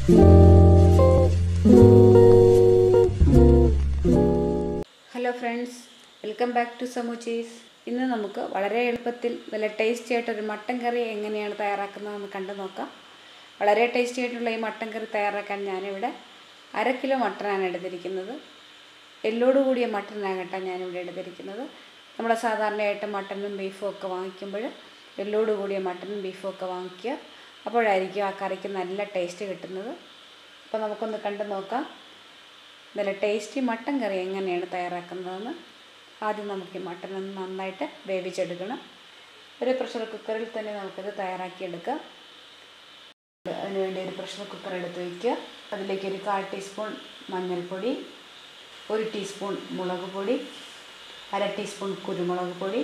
hello friends welcome back to സമൂച്ചീസ് ഇന്ന് നമുക്ക് വളരെ എളുപ്പത്തിൽ നല്ല ടേസ്റ്റി ആയിട്ടൊരു മട്ടൻ കറി എങ്ങനെയാണ് തയ്യാറാക്കുന്നതെന്ന് കണ്ടു നോക്കാം വളരെ ടേസ്റ്റി ആയിട്ടുള്ള ഈ മട്ടൻ കറി തയ്യാറാക്കാൻ ഞാനിവിടെ അര കിലോ മട്ടനാണ് എടുത്തിരിക്കുന്നത് എല്ലോട് കൂടിയ മട്ടനാകട്ടെ ഞാനിവിടെ എടുത്തിരിക്കുന്നത് നമ്മൾ സാധാരണയായിട്ട് മട്ടനും ബീഫും ഒക്കെ വാങ്ങിക്കുമ്പോൾ എല്ലോട് കൂടിയ മട്ടനും ബീഫും ഒക്കെ വാങ്ങിക്കുക അപ്പോഴായിരിക്കും ആ കറിക്ക് നല്ല ടേസ്റ്റ് കിട്ടുന്നത് അപ്പോൾ നമുക്കൊന്ന് കണ്ടു നോക്കാം നല്ല ടേസ്റ്റി മട്ടൻ കറി എങ്ങനെയാണ് തയ്യാറാക്കുന്നതെന്ന് ആദ്യം നമുക്ക് ഈ മട്ടൻ ഒന്ന് നന്നായിട്ട് വേവിച്ചെടുക്കണം ഒരു പ്രഷർ കുക്കറിൽ തന്നെ നമുക്കത് തയ്യാറാക്കിയെടുക്കാം അതിനുവേണ്ടി ഒരു പ്രഷർ കുക്കർ എടുത്ത് വയ്ക്കുക അതിലേക്ക് ഒരു കാൽ ടീസ്പൂൺ മഞ്ഞൾപ്പൊടി ഒരു ടീസ്പൂൺ മുളക് പൊടി അര ടീസ്പൂൺ കുരുമുളക് പൊടി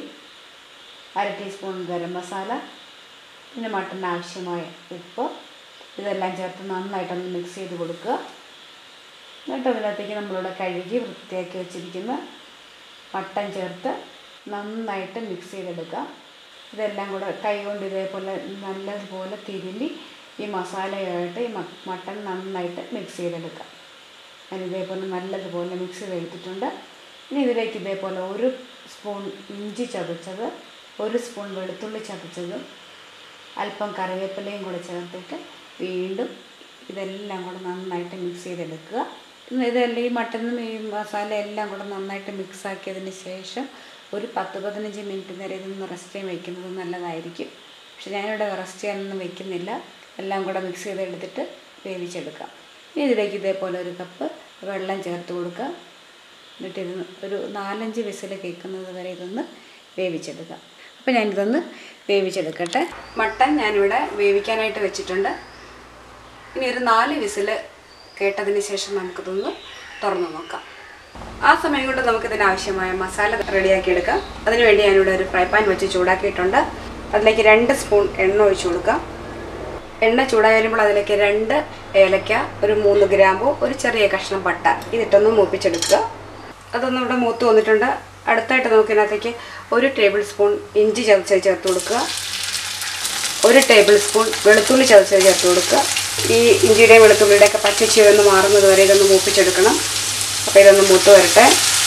അര ടീസ്പൂൺ ഗരം മസാല പിന്നെ മട്ടന് ആവശ്യമായ ഉപ്പ് ഇതെല്ലാം ചേർത്ത് നന്നായിട്ടൊന്ന് മിക്സ് ചെയ്ത് കൊടുക്കുക എന്നിട്ട് അതിനകത്തേക്ക് നമ്മളിവിടെ കഴുകി വൃത്തിയാക്കി വെച്ചിരിക്കുന്ന മട്ടൻ ചേർത്ത് നന്നായിട്ട് മിക്സ് ചെയ്തെടുക്കാം ഇതെല്ലാം കൂടെ കൈ കൊണ്ട് ഇതേപോലെ നല്ലതുപോലെ തിരുമ്മി ഈ മസാലയായിട്ട് ഈ മട്ടൻ നന്നായിട്ട് മിക്സ് ചെയ്തെടുക്കാം ഞാൻ ഇതേപോലെ നല്ലതുപോലെ മിക്സ് ചെയ്തെടുത്തിട്ടുണ്ട് ഇനി ഇതിലേക്ക് ഇതേപോലെ ഒരു സ്പൂൺ ഇഞ്ചി ചതച്ചത് ഒരു സ്പൂൺ വെളുത്തുള്ളി ചതച്ചതും അല്പം കറിവേപ്പിലയും കൂടെ ചേർത്തിട്ട് വീണ്ടും ഇതെല്ലാം കൂടെ നന്നായിട്ട് മിക്സ് ചെയ്തെടുക്കുക ഇതെല്ലാം ഈ മട്ടനും ഈ മസാല എല്ലാം കൂടെ നന്നായിട്ട് മിക്സ് ആക്കിയതിന് ശേഷം ഒരു പത്ത് പതിനഞ്ച് മിനിറ്റ് നേരം ഇതൊന്ന് റെസ്റ്റ് ചെയ്യാൻ വയ്ക്കുന്നത് നല്ലതായിരിക്കും പക്ഷെ ഞാനിവിടെ റെസ്റ്റ് ചെയ്യാനൊന്നും വെക്കുന്നില്ല എല്ലാം കൂടെ മിക്സ് ചെയ്തെടുത്തിട്ട് വേവിച്ചെടുക്കാം ഇനി ഇതിലേക്ക് ഇതേപോലെ ഒരു കപ്പ് വെള്ളം ചേർത്ത് കൊടുക്കുക എന്നിട്ട് ഇത് ഒരു നാലഞ്ച് വിസിൽ കേൾക്കുന്നത് വരെ ഇതൊന്ന് വേവിച്ചെടുക്കാം അപ്പോൾ ഞാനിതൊന്ന് വേവിച്ചെടുക്കട്ടെ മട്ടൻ ഞാനിവിടെ വേവിക്കാനായിട്ട് വെച്ചിട്ടുണ്ട് ഇനി ഒരു നാല് വിസിൽ കേട്ടതിന് ശേഷം നമുക്കിതൊന്ന് തുറന്നു നോക്കാം ആ സമയം കൊണ്ട് നമുക്കിതിന് ആവശ്യമായ മസാല റെഡിയാക്കി എടുക്കാം അതിനുവേണ്ടി ഞാനിവിടെ ഒരു ഫ്രൈ പാൻ വെച്ച് ചൂടാക്കിയിട്ടുണ്ട് അതിലേക്ക് രണ്ട് സ്പൂൺ എണ്ണ ഒഴിച്ചു കൊടുക്കാം എണ്ണ ചൂടായി വരുമ്പോൾ അതിലേക്ക് രണ്ട് ഏലക്ക ഒരു മൂന്ന് ഗ്രാമ്പു ഒരു ചെറിയ കഷ്ണം പട്ട ഇതിട്ടൊന്ന് മൂപ്പിച്ചെടുക്കുക അതൊന്നും ഇവിടെ മൂത്ത് വന്നിട്ടുണ്ട് അടുത്തായിട്ട് നമുക്കിതിനകത്തേക്ക് ഒരു ടേബിൾ സ്പൂൺ ഇഞ്ചി ചതച്ചത് ചേർത്ത് കൊടുക്കുക ഒരു ടേബിൾ സ്പൂൺ വെളുത്തുള്ളി ചതച്ചത് ചേർത്ത് കൊടുക്കുക ഈ ഇഞ്ചിയുടെയും വെളുത്തുള്ളിയുടെ ഒക്കെ പച്ചച്ചുവന്ന് മാറുന്നത് വരെ ഇതൊന്ന് മൂപ്പിച്ചെടുക്കണം അപ്പോൾ ഇതൊന്ന് മൂത്ത് വരട്ടെ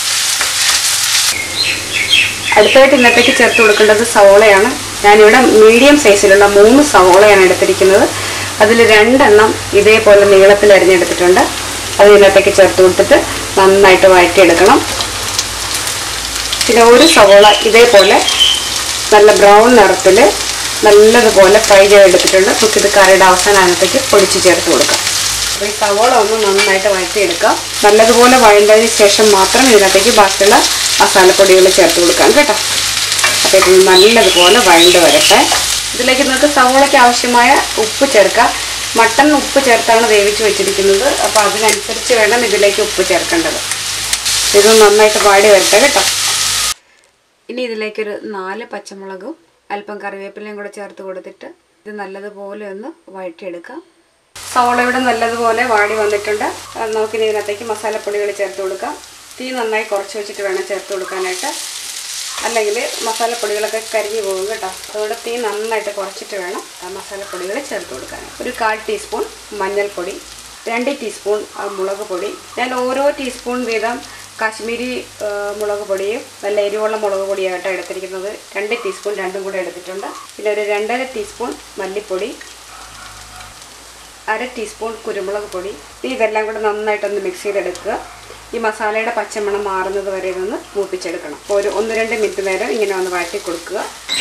അടുത്തായിട്ട് ഇന്നത്തേക്ക് ചേർത്ത് കൊടുക്കേണ്ടത് സവോളയാണ് ഞാനിവിടെ മീഡിയം സൈസിലുള്ള മൂന്ന് സവോളയാണ് എടുത്തിരിക്കുന്നത് അതിൽ രണ്ടെണ്ണം ഇതേപോലെ നീളത്തിൽ അരിഞ്ഞെടുത്തിട്ടുണ്ട് അത് ഇതിനകത്തേക്ക് ചേർത്ത് കൊടുത്തിട്ട് നന്നായിട്ട് വഴറ്റിയെടുക്കണം പിന്നെ ഒരു സവോള ഇതേപോലെ നല്ല ബ്രൗൺ നിറത്തിൽ നല്ലതുപോലെ ഫ്രൈ ചെയ്തെടുത്തിട്ടുണ്ട് നമുക്കിത് കറിയുടെ അവസാനത്തേക്ക് പൊടിച്ച് ചേർത്ത് കൊടുക്കാം അപ്പോൾ ഈ സവോള ഒന്ന് നന്നായിട്ട് വഴറ്റിയെടുക്കാം നല്ലതുപോലെ വഴണ്ടതിന് ശേഷം മാത്രം ഇതിനകത്തേക്ക് ബാക്കിയുള്ള മസാലപ്പൊടികൾ ചേർത്ത് കൊടുക്കാം കേട്ടോ അപ്പോൾ ഇത് നല്ലതുപോലെ വഴണ്ട് വരട്ടെ ഇതിലേക്ക് നിങ്ങൾക്ക് സവോളയ്ക്ക് ആവശ്യമായ ഉപ്പ് ചേർക്കാം മട്ടൺ ഉപ്പ് ചേർത്താണ് വേവിച്ച് വെച്ചിരിക്കുന്നത് അപ്പോൾ അതിനനുസരിച്ച് വേണം ഇതിലേക്ക് ഉപ്പ് ചേർക്കേണ്ടത് ഇത് നന്നായിട്ട് വാടി വരട്ടെ കേട്ടോ ഇനി ഇതിലേക്കൊരു നാല് പച്ചമുളകും അല്പം കറിവേപ്പിലയും കൂടെ ചേർത്ത് കൊടുത്തിട്ട് ഇത് നല്ലതുപോലെ ഒന്ന് വഴറ്റിയെടുക്കാം സവോള ഇവിടെ നല്ലതുപോലെ വാടി വന്നിട്ടുണ്ട് നമുക്കിനി ഇതിനകത്തേക്ക് മസാലപ്പൊടികൾ ചേർത്ത് കൊടുക്കാം തീ നന്നായി കുറച്ച് വെച്ചിട്ട് വേണം ചേർത്ത് കൊടുക്കാനായിട്ട് അല്ലെങ്കിൽ മസാലപ്പൊടികളൊക്കെ കരിഞ്ഞു പോകും കേട്ടോ അതുകൊണ്ട് തീ നന്നായിട്ട് കുറച്ചിട്ട് വേണം മസാലപ്പൊടികൾ ചേർത്ത് കൊടുക്കാൻ ഒരു കാൽ ടീസ്പൂൺ മഞ്ഞൾപ്പൊടി രണ്ട് ടീസ്പൂൺ മുളക് പൊടി ഞാൻ ഓരോ ടീസ്പൂൺ വീതം കാശ്മീരി മുളക് പൊടിയും നല്ല എരിവുള്ള മുളക് പൊടിയായിട്ടാണ് എടുത്തിരിക്കുന്നത് രണ്ട് ടീസ്പൂൺ രണ്ടും കൂടെ എടുത്തിട്ടുണ്ട് പിന്നെ ഒരു രണ്ടര ടീസ്പൂൺ മല്ലിപ്പൊടി അര ടീസ്പൂൺ കുരുമുളക് പൊടി ഇതെല്ലാം കൂടെ നന്നായിട്ടൊന്ന് മിക്സ് ചെയ്തെടുക്കുക ഈ മസാലയുടെ പച്ചമണം മാറുന്നത് വരെ ഇതൊന്ന് മൂപ്പിച്ചെടുക്കണം അപ്പോൾ ഒരു ഒന്ന് രണ്ട് മിനിറ്റ് നേരം ഇങ്ങനെ ഒന്ന് വഴറ്റി കൊടുക്കുക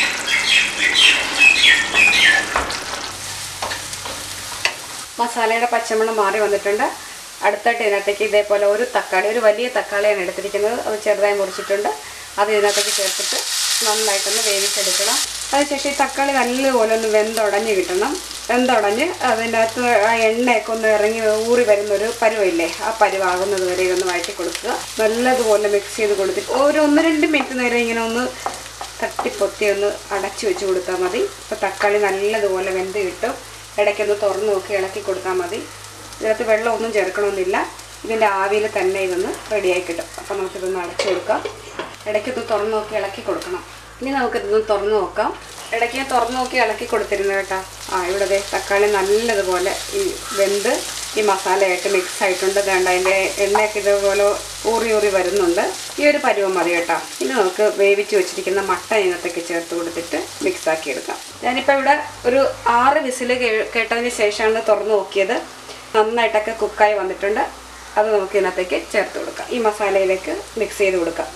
മസാലയുടെ പച്ചമണം മാറി വന്നിട്ടുണ്ട് അടുത്തായിട്ട് ഇതിനകത്തേക്ക് ഇതേപോലെ ഒരു തക്കാളി ഒരു വലിയ തക്കാളിയാണ് എടുത്തിരിക്കുന്നത് അത് ചെറുതായി മുറിച്ചിട്ടുണ്ട് അത് ഇതിനകത്തേക്ക് ചേർത്തിട്ട് നന്നായിട്ടൊന്ന് വേവിച്ചെടുക്കണം അതിനുശേഷം ഈ തക്കാളി നല്ലതുപോലെ ഒന്ന് വെന്തുടഞ്ഞ് കിട്ടണം വെന്തുടഞ്ഞ് അതിൻ്റെ അകത്ത് ആ എണ്ണയൊക്കെ ഒന്ന് ഇറങ്ങി ഊറി വരുന്നൊരു പരുവില്ലേ ആ പരുവാകുന്നത് വരെ ഇതൊന്ന് വഴറ്റി കൊടുക്കുക നല്ലതുപോലെ മിക്സ് ചെയ്ത് കൊടുത്തിട്ട് ഒരു ഒന്ന് രണ്ട് മിനിറ്റ് നേരം ഇങ്ങനെ ഒന്ന് തട്ടിപ്പൊത്തി ഒന്ന് അടച്ചു വെച്ച് കൊടുത്താൽ മതി അപ്പോൾ തക്കാളി നല്ലതുപോലെ വെന്ത് കിട്ടും ഇടയ്ക്കൊന്ന് തുറന്ന് നോക്കി ഇളക്കി കൊടുത്താൽ മതി ഇതിനകത്ത് വെള്ളമൊന്നും ചേർക്കണമെന്നില്ല ഇതിൻ്റെ ആവിയിൽ തന്നെ ഇതൊന്ന് റെഡിയായി കിട്ടും അപ്പോൾ നമുക്കിതൊന്ന് അടച്ചു കൊടുക്കാം ഇടയ്ക്കൊന്ന് തുറന്ന് നോക്കി ഇളക്കി കൊടുക്കണം ഇനി നമുക്കിതൊന്ന് തുറന്ന് നോക്കാം ഇടയ്ക്ക് ഞാൻ തുറന്ന് നോക്കി ഇളക്കി കൊടുത്തിരുന്നു കേട്ടോ ആ ഇവിടെ ദേ തക്കാളി നല്ലതുപോലെ ഈ വെന്ത് ഈ മസാലയായിട്ട് മിക്സ് ആയിട്ടുണ്ട് വേണ്ട അതിൻ്റെ എണ്ണയൊക്കെ ഇതുപോലെ ഊറി ഊറി വരുന്നുണ്ട് ഈ ഒരു പരുവം മതി കേട്ടോ ഇനി നമുക്ക് വേവിച്ച് വെച്ചിരിക്കുന്ന മട്ടൻ ഇതിനകത്തേക്ക് ചേർത്ത് കൊടുത്തിട്ട് മിക്സ് ആക്കി എടുക്കാം ഞാനിപ്പോൾ ഇവിടെ ഒരു ആറ് വിസിൽ കേട്ടതിന് ശേഷമാണ് തുറന്ന് നോക്കിയത് നന്നായിട്ടൊക്കെ കുക്കായി വന്നിട്ടുണ്ട് അത് നമുക്ക് ഇതിനകത്തേക്ക് ചേർത്ത് കൊടുക്കാം ഈ മസാലയിലേക്ക് മിക്സ് ചെയ്ത് കൊടുക്കാം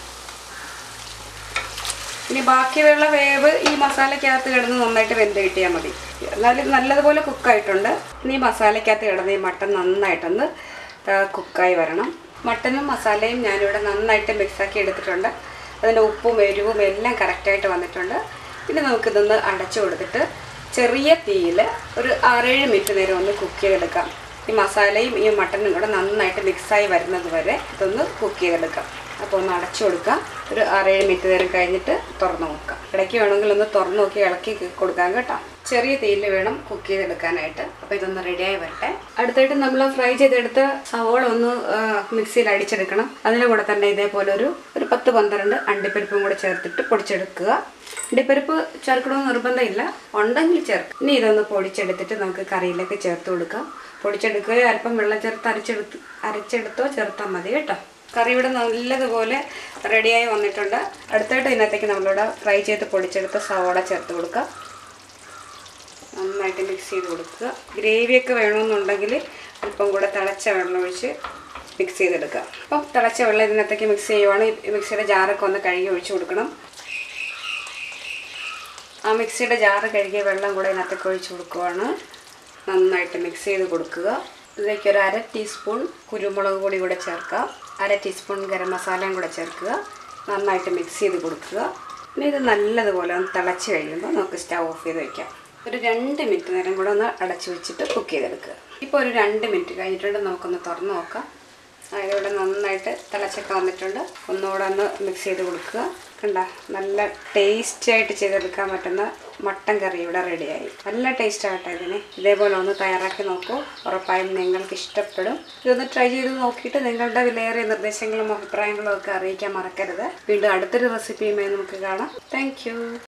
ഇനി ബാക്കിയുള്ള വേവ് ഈ മസാലയ്ക്കകത്ത് കിടന്ന് നന്നായിട്ട് വെന്ത് കിട്ടിയാൽ മതി എന്നാലും നല്ലതുപോലെ കുക്കായിട്ടുണ്ട് ഇനി ഈ മസാലയ്ക്കകത്ത് കിടന്ന് ഈ മട്ടൻ നന്നായിട്ടൊന്ന് കുക്കായി വരണം മട്ടനും മസാലയും ഞാനിവിടെ നന്നായിട്ട് മിക്സാക്കി എടുത്തിട്ടുണ്ട് അതിൻ്റെ ഉപ്പും എരിവും എല്ലാം കറക്റ്റായിട്ട് വന്നിട്ടുണ്ട് ഇനി നമുക്കിതൊന്ന് അടച്ചു കൊടുത്തിട്ട് ചെറിയ തീയിൽ ഒരു ആറേഴ് മിനിറ്റ് നേരം ഒന്ന് കുക്ക് ചെയ്തെടുക്കാം ഈ മസാലയും ഈ മട്ടനും കൂടെ നന്നായിട്ട് മിക്സായി വരുന്നത് വരെ ഇതൊന്ന് കുക്ക് ചെയ്തെടുക്കാം അപ്പോൾ ഒന്ന് അടച്ചു കൊടുക്കാം ഒരു ആറേഴ് മിനിറ്റ് നേരം കഴിഞ്ഞിട്ട് തുറന്ന് നോക്കാം ഇടയ്ക്ക് വേണമെങ്കിൽ ഒന്ന് തുറന്ന് നോക്കി ഇളക്കി കൊടുക്കാം കേട്ടോ ചെറിയ തീയിൽ വേണം കുക്ക് ചെയ്തെടുക്കാനായിട്ട് അപ്പോൾ ഇതൊന്ന് റെഡിയായി വരട്ടെ അടുത്തായിട്ട് നമ്മൾ ഫ്രൈ ചെയ്തെടുത്ത സവോള ഒന്ന് ആ, മിക്സിയിൽ അടിച്ചെടുക്കണം അതിൻ്റെ കൂടെ തന്നെ ഇതേപോലെ ഒരു ഒരു പത്ത് പന്ത്രണ്ട് അണ്ടിപ്പരിപ്പും കൂടെ ചേർത്തിട്ട് പൊടിച്ചെടുക്കുക അണ്ടിപ്പരിപ്പ് ചേർക്കണമെന്ന് നിർബന്ധമില്ല ഉണ്ടെങ്കിൽ ചേർക്കാം ഇനി ഇതൊന്ന് പൊടിച്ചെടുത്തിട്ട് നമുക്ക് കറിയിലേക്ക് ചേർത്ത് കൊടുക്കാം പൊടിച്ചെടുക്കുകയോ അല്പം വെള്ളം ചേർത്ത് അരച്ചെടുത്ത് അരച്ചെടുത്തോ ചേർത്താൽ മതി കേട്ടോ കറി ഇവിടെ നല്ലതുപോലെ റെഡിയായി വന്നിട്ടുണ്ട് അടുത്തായിട്ട് ഇതിനകത്തേക്ക് നമ്മളിവിടെ ഫ്രൈ ചെയ്ത് പൊടിച്ചെടുത്ത സവോള ചേർത്ത് കൊടുക്കുക നന്നായിട്ട് മിക്സ് ചെയ്ത് കൊടുക്കുക ഗ്രേവിയൊക്കെ വേണമെന്നുണ്ടെങ്കിൽ അല്പം കൂടെ തിളച്ച വെള്ളം ഒഴിച്ച് മിക്സ് ചെയ്തെടുക്കുക അപ്പം തിളച്ച വെള്ളം ഇതിനകത്തേക്ക് മിക്സ് ചെയ്യുവാണ് ഈ മിക്സിയുടെ ജാറൊക്കെ ഒന്ന് കഴുകി ഒഴിച്ച് കൊടുക്കണം ആ മിക്സിയുടെ ജാറ് കഴുകിയ വെള്ളം കൂടെ ഇതിനകത്തേക്ക് ഒഴിച്ച് കൊടുക്കുവാണ് നന്നായിട്ട് മിക്സ് ചെയ്ത് കൊടുക്കുക ഇതിലേക്ക് ഒരു അര ടീസ്പൂൺ കുരുമുളക് പൊടി കൂടെ ചേർക്കുക അര ടീസ്പൂൺ ഗരം മസാലയും കൂടെ ചേർക്കുക നന്നായിട്ട് മിക്സ് ചെയ്ത് കൊടുക്കുക ഇനി ഇത് നല്ലതുപോലെ ഒന്ന് തിളച്ച് കഴിയുമ്പോൾ നമുക്ക് സ്റ്റവ് ഓഫ് ചെയ്ത് വയ്ക്കാം ഒരു രണ്ട് മിനിറ്റ് നേരം കൂടെ ഒന്ന് അടച്ചു വെച്ചിട്ട് കുക്ക് ചെയ്തെടുക്കുക ഇപ്പോൾ ഒരു രണ്ട് മിനിറ്റ് കഴിഞ്ഞിട്ടുണ്ട് നമുക്കൊന്ന് തുറന്ന് നോക്കാം അതിലൂടെ നന്നായിട്ട് തിളച്ചൊക്കെ വന്നിട്ടുണ്ട് ഒന്നുകൂടെ ഒന്ന് മിക്സ് ചെയ്ത് കൊടുക്കുക കണ്ട നല്ല ടേസ്റ്റി ആയിട്ട് ചെയ്തെടുക്കാൻ പറ്റുന്ന മട്ടൻ കറി ഇവിടെ റെഡിയായി നല്ല ടേസ്റ്റ് ആകട്ടെ ഇതിന് ഇതേപോലെ ഒന്ന് തയ്യാറാക്കി നോക്കൂ ഉറപ്പായും നിങ്ങൾക്ക് ഇഷ്ടപ്പെടും ഇതൊന്ന് ട്രൈ ചെയ്ത് നോക്കിയിട്ട് നിങ്ങളുടെ വിലയേറിയ നിർദ്ദേശങ്ങളും അഭിപ്രായങ്ങളും ഒക്കെ അറിയിക്കാൻ മറക്കരുത് വീണ്ടും അടുത്തൊരു റെസിപ്പിയുമായി നമുക്ക് കാണാം താങ്ക്